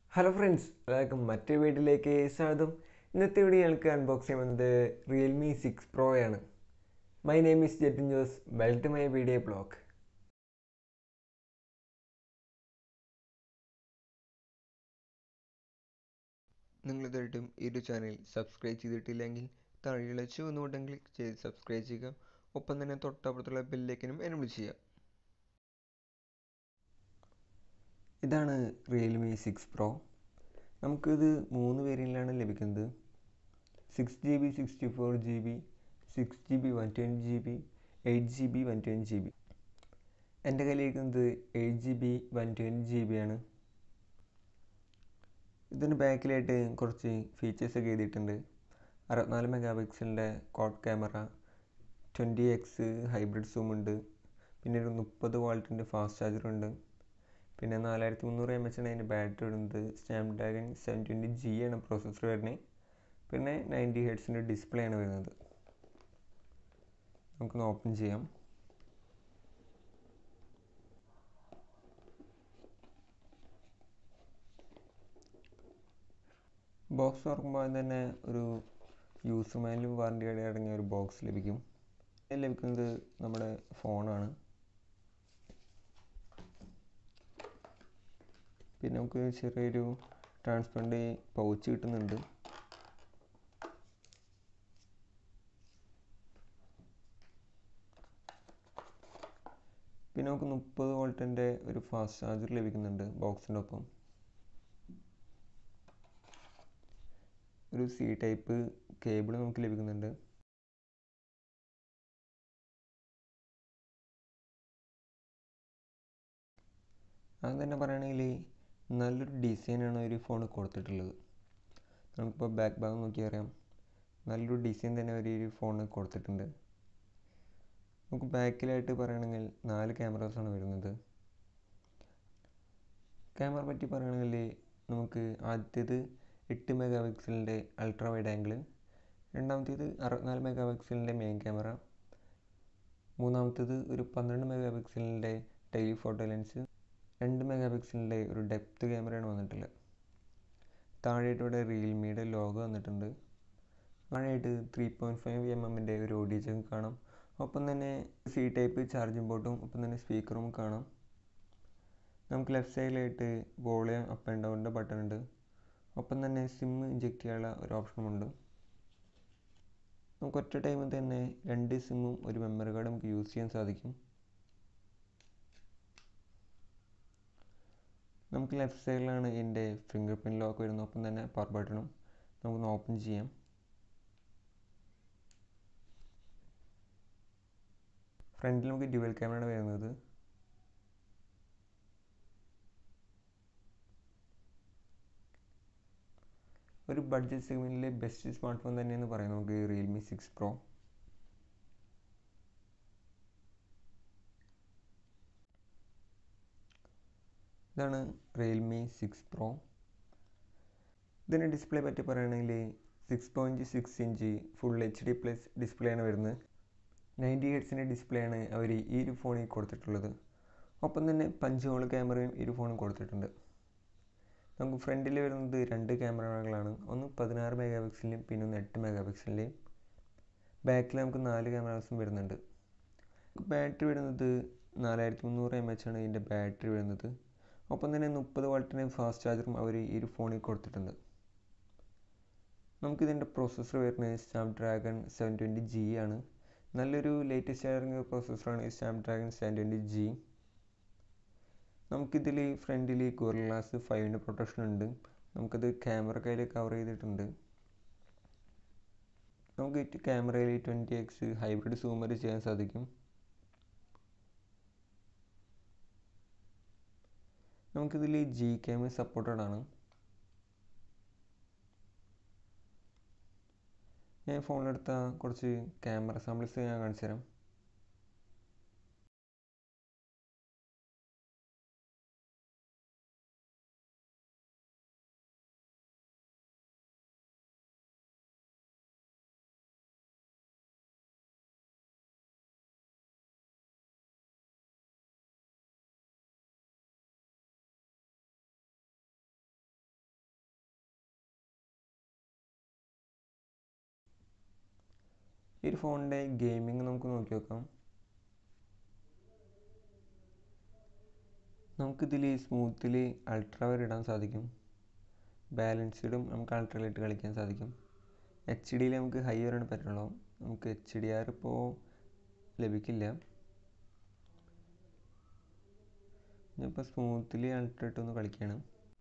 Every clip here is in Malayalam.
ഹലോ ഫ്രണ്ട്സ് എല്ലാവർക്കും മറ്റൊരു വീഡിയോയിലേക്ക് സ്വാഗതം ഇന്നത്തെ വീഡിയോ ഞങ്ങൾക്ക് അൺബോക്സ് ചെയ്യുന്നത് റിയൽമി സിക്സ് പ്രോ ആണ് my name is Jettin Jose welcome my video blog നിങ്ങൾ ഇതുവരെയായിട്ടും ഈ ഒരു ചാനൽ സബ്സ്ക്രൈബ് ചെയ്തിട്ടില്ലെങ്കിൽ താഴെയുള്ള ചുവന്ന ബട്ടൺ ക്ലിക്ക് ചെയ്ത് സബ്സ്ക്രൈബ് ചെയ്യുക ഒപ്പം തന്നെ തൊട്ടപ്പുറത്തുള്ള ബെല്ലേക്കിനും എനബിൾ ചെയ്യുക ഇതാണ് റിയൽമി സിക്സ് പ്രോ നമുക്കിത് മൂന്ന് വേരിയൻറ്റിലാണ് ലഭിക്കുന്നത് six G B sixty four G B six G B one twenty G B eight G B one twenty G B എൻ്റെ കയ്യിലിരിക്കുന്നത് eight G B one twenty G B ആണ് ഇതിന് ബാക്കിലായിട്ട് കുറച്ച് ഫീച്ചേഴ്സ് ഒക്കെ എഴുതിയിട്ടുണ്ട് അറുപത്തിനാല് മെഗാ പിക്സലിൻ്റെ quad camera twenty X hybrid zoom ഉണ്ട് പിന്നെ ഒരു മുപ്പത് വോൾട്ടിൻ്റെ ഫാസ്റ്റ് ചാർജർ ഉണ്ട് പിന്നെ നാലായിരത്തി മുന്നൂറ് എം എച്ച് ആണ് അതിൻ്റെ ബാറ്ററി വരുന്നത് സ്നാപ്ഡ്രാഗൺ സെവൻ ട്വൻറ്റി ജി ആണ് പ്രോസസ്സർ വരുന്നത് പിന്നെ നയൻറ്റി ഹെഡ്സിൻ്റെ ഡിസ്പ്ലേ ആണ് വരുന്നത് നമുക്കൊന്ന് ഓപ്പൺ ചെയ്യാം ബോക്സ് തുറക്കുമ്പോൾ തന്നെ ഒരു യൂസർ മാനുവലും വാറണ്ടി കാർഡ് അടങ്ങിയ ഒരു ബോക്സ് ലഭിക്കും ഇത് ലഭിക്കുന്നത് നമ്മുടെ ഫോണാണ് പിന്നെ നമുക്ക് ചെറിയൊരു ട്രാൻസ്പെറൻറ്റ് പൗച്ച് കിട്ടുന്നുണ്ട് പിന്നെ നമുക്ക് മുപ്പത് വോൾട്ടിൻ്റെ ഒരു ഫാസ്റ്റ് ചാർജർ ലഭിക്കുന്നുണ്ട് ബോക്സിൻ്റെ ഒപ്പം ഒരു സി ടൈപ്പ് കേബിൾ നമുക്ക് ലഭിക്കുന്നുണ്ട് അത് തന്നെ പറയുകയാണെങ്കിൽ നല്ലൊരു ഡിസൈനാണ് ഒരു ഫോൺ കൊടുത്തിട്ടുള്ളത് നമുക്കിപ്പോൾ ബാക്ക് ഭാഗം നോക്കി അറിയാം നല്ലൊരു ഡിസൈൻ തന്നെ ഒരു ഒരു ഫോണിന് കൊടുത്തിട്ടുണ്ട് നമുക്ക് ബാക്കിലായിട്ട് പറയുകയാണെങ്കിൽ നാല് ക്യാമറാസാണ് വരുന്നത് ക്യാമറ പറ്റി പറയുകയാണെങ്കിൽ നമുക്ക് ആദ്യത്തേത് എട്ട് മെഗാ പിക്സലിൻ്റെ അൾട്രാ വൈഡ് ആംഗിൾ രണ്ടാമത്തേത് അറുപത്തിനാല് മെഗാ പിക്സലിൻ്റെ മെയിൻ ക്യാമറ മൂന്നാമത്തേത് ഒരു പന്ത്രണ്ട് മെഗാ പിക്സലിൻ്റെ ടെലിഫോട്ടോ ലെൻസ് രണ്ട് മെഗാ പിക്സലിൻ്റെ ഒരു ഡെപ്ത് ക്യാമറയാണ് വന്നിട്ടുള്ളത് താഴെയായിട്ട് ഇവിടെ റിയൽമിയുടെ ലോഗോ വന്നിട്ടുണ്ട് താഴെയായിട്ട് ത്രീ പോയിൻറ്റ് ഫൈവ് എം എമ്മിൻ്റെ ഒരു ഓഡിയോ ജഗ് കാണാം ഒപ്പം തന്നെ സി ടൈപ്പ് ചാർജിങ് പോർട്ടും ഒപ്പം തന്നെ സ്പീക്കറും കാണാം നമുക്ക് ലെഫ്റ്റ് സൈഡിലായിട്ട് വോളിയം അപ്പ് ആൻഡ് ഡൗണിൻ്റെ ബട്ടൺ ഉണ്ട് ഒപ്പം തന്നെ സിം ഇഞ്ചെക്ട് ചെയ്യാനുള്ള ഒരു ഓപ്ഷനുമുണ്ട് നമുക്ക് ഒറ്റ ടൈമിൽ തന്നെ രണ്ട് സിമ്മും ഒരു മെമ്മറി കാർഡ് നമുക്ക് യൂസ് ചെയ്യാൻ സാധിക്കും നമുക്ക് ലെഫ്റ്റ് സൈഡിലാണ് ഇതിൻ്റെ ഫിംഗർ പ്രിൻറ്റ് ലോക്ക് വരുന്നത് ഒപ്പം തന്നെ പവർ ബട്ടണും നമുക്കൊന്ന് ഓപ്പൺ ചെയ്യാം ഫ്രണ്ടിൽ നമുക്ക് ഡ്യുവൽ ക്യാമറയാണ് വരുന്നത് ഒരു ബഡ്ജറ്റ് സെഗ്മെൻറ്റിലെ ബെസ്റ്റ് സ്മാർട്ട് ഫോൺ തന്നെയെന്ന് പറയാം നമുക്ക് റിയൽമി സിക്സ് പ്രോ ഇതാണ് റിയൽമി സിക്സ് പ്രോ ഇതിൻ്റെ ഡിസ്പ്ലേ പറ്റി പറയുകയാണെങ്കിൽ six point six inch full H D plus display ആണ് വരുന്നത് നയൻറ്റി ഹെഡ്സിൻ്റെ ഡിസ്പ്ലേ ആണ് അവർ ഈ ഒരു ഫോണിൽ കൊടുത്തിട്ടുള്ളത് ഒപ്പം തന്നെ പഞ്ച് ഹോൾ ക്യാമറയും ഈ ഒരു ഫോണിൽ കൊടുത്തിട്ടുണ്ട് നമുക്ക് ഫ്രണ്ടിൽ വരുന്നത് രണ്ട് ക്യാമറകളാണ് ഒന്ന് പതിനാറ് മെഗാ പിക്സലിൻ്റെയും പിന്നെ ഒന്ന് എട്ട് മെഗാ പിക്സലിൻ്റെയും ബാക്കിൽ നമുക്ക് നാല് ക്യാമറാസും വരുന്നുണ്ട് ബാറ്ററി വരുന്നത് നാലായിരത്തി മുന്നൂറ് എം എച്ച് ആണ് ഇതിൻ്റെ ബാറ്ററി വരുന്നത് ഒപ്പം തന്നെ മുപ്പത് വാട്ടിൻ്റെ ഫാസ്റ്റ് ചാർജറും അവർ ഈ ഒരു ഫോണിൽ കൊടുത്തിട്ടുണ്ട് നമുക്കിതിൻ്റെ പ്രോസസ്സർ വരുന്നത് സ്നാപ്ഡ്രാഗൺ സെവൻ ട്വൻറ്റി ജി ആണ് നല്ലൊരു ലേറ്റസ്റ്റ് ഇറങ്ങിയ പ്രോസസ്സറാണ് ഈ സ്നാപ്ഡ്രാഗൺ സെവൻ ട്വൻറ്റി ജി നമുക്കിതിൽ ഫ്രണ്ടിൽ ഗോറില്ല ഗ്ലാസ് ഫൈവിൻ്റെ പ്രൊട്ടക്ഷൻ ഉണ്ട് നമുക്കത് ക്യാമറ കയ്യിൽ കവർ ചെയ്തിട്ടുണ്ട് നമുക്ക് ക്യാമറയിൽ ട്വൻറ്റി എക്സ് ഹൈബ്രിഡ് സൂം വരെ ചെയ്യാൻ സാധിക്കും നമുക്കിതിൽ ജി ക്യാമറ സപ്പോർട്ടഡ് ആണ് ഞാൻ ഫോണിലെടുത്ത കുറച്ച് ക്യാമറ സാമ്പിൾസ് ഞാൻ കാണിച്ചു തരാം ഈ ഒരു ഫോണിൻ്റെ ഗെയിമിംഗ് നമുക്ക് നോക്കി നോക്കാം നമുക്കിതിൽ സ്മൂത്തിൽ അൾട്ര വരെ ഇടാൻ സാധിക്കും ബാലൻസ്ഡും നമുക്ക് അൾട്രയിലിട്ട് കളിക്കാൻ സാധിക്കും എച്ച് ഡിയിൽ നമുക്ക് ഹൈ വരെയാണ് പറ്റുള്ളൂ നമുക്ക് എച്ച് ഡി ആർ ഇപ്പോൾ ലഭിക്കില്ല ഞാനിപ്പോൾ സ്മൂത്തിൽ അൾട്ര ഇട്ടൊന്ന് കളിക്കുകയാണ്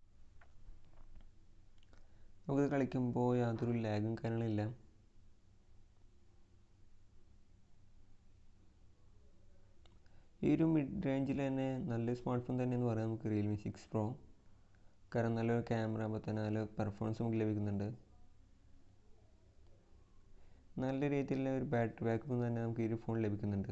നമുക്കിത് കളിക്കുമ്പോൾ യാതൊരു ലാഗും കാര്യങ്ങളില്ല ഈ ഒരു മിഡ് റേഞ്ചിൽ തന്നെ നല്ലൊരു സ്മാർട്ട് ഫോൺ തന്നെയെന്ന് പറയാം നമുക്ക് റിയൽമി സിക്സ് പ്രോ കാരണം നല്ലൊരു ക്യാമറ അപ്പോൾ തന്നെ നല്ല പെർഫോമൻസ് നമുക്ക് ലഭിക്കുന്നുണ്ട് നല്ല രീതിയിലുള്ള ഒരു ബാറ്ററി ബാക്കപ്പ് തന്നെ നമുക്ക് ഈ ഒരു ഫോൺ ലഭിക്കുന്നുണ്ട്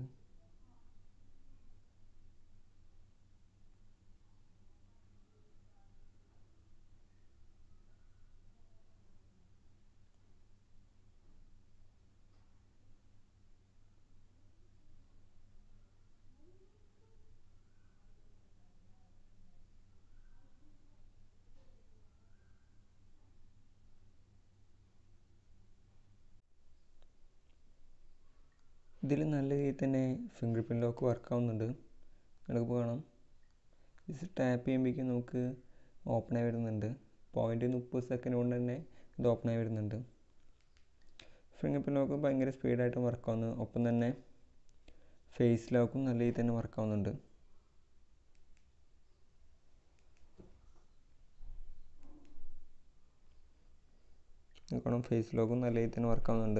ഇതിൽ നല്ല രീതിയിൽ തന്നെ ഫിംഗർ പ്രിൻ്റ് ലോക്ക് വർക്ക് ആവുന്നുണ്ട് നമുക്കിപ്പോൾ കാണാം ഇത് ടാപ്പ് ചെയ്യുമ്പോഴേക്കും നമുക്ക് ഓപ്പൺ ആയി വരുന്നുണ്ട് പോയിൻ്റ് മുപ്പത് സെക്കൻഡ് കൊണ്ട് തന്നെ ഇത് ഓപ്പൺ ആയി വരുന്നുണ്ട് ഫിംഗർ പ്രിൻ്റ് ലോക്ക് ഭയങ്കര സ്പീഡായിട്ട് വർക്ക് ആവുന്നു ഒപ്പം തന്നെ ഫേസ് ലോക്കും നല്ല രീതിയിൽ തന്നെ വർക്ക് ആവുന്നുണ്ട് നോക്കണം ഫേസ് ലോക്കും നല്ല രീതിയിൽ തന്നെ വർക്ക് ആവുന്നുണ്ട്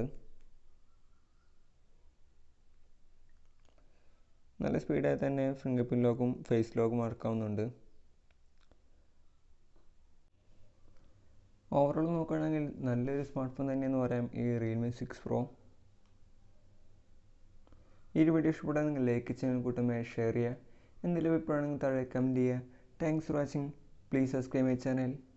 നല്ല സ്പീഡായി തന്നെ ഫിംഗർ പ്രിൻ്റ് ലോക്കും ഫേസ് ലോക്കും വർക്ക് ആവുന്നുണ്ട് ഓവറോൾ നോക്കുകയാണെങ്കിൽ നല്ലൊരു സ്മാർട്ട് ഫോൺ തന്നെയെന്ന് പറയാം ഈ റിയൽമി സിക്സ് പ്രോ ഈ ഒരു വീഡിയോ ഇഷ്ടപ്പെട്ടാൽ നിങ്ങൾ ലൈക്ക് ചെയ്യാൻ കൂട്ടമായി ഷെയർ ചെയ്യുക എന്തെങ്കിലും അഭിപ്രായമാണെങ്കിൽ താഴെ കമൻറ്റ് ചെയ്യുക thanks for watching please subscribe my channel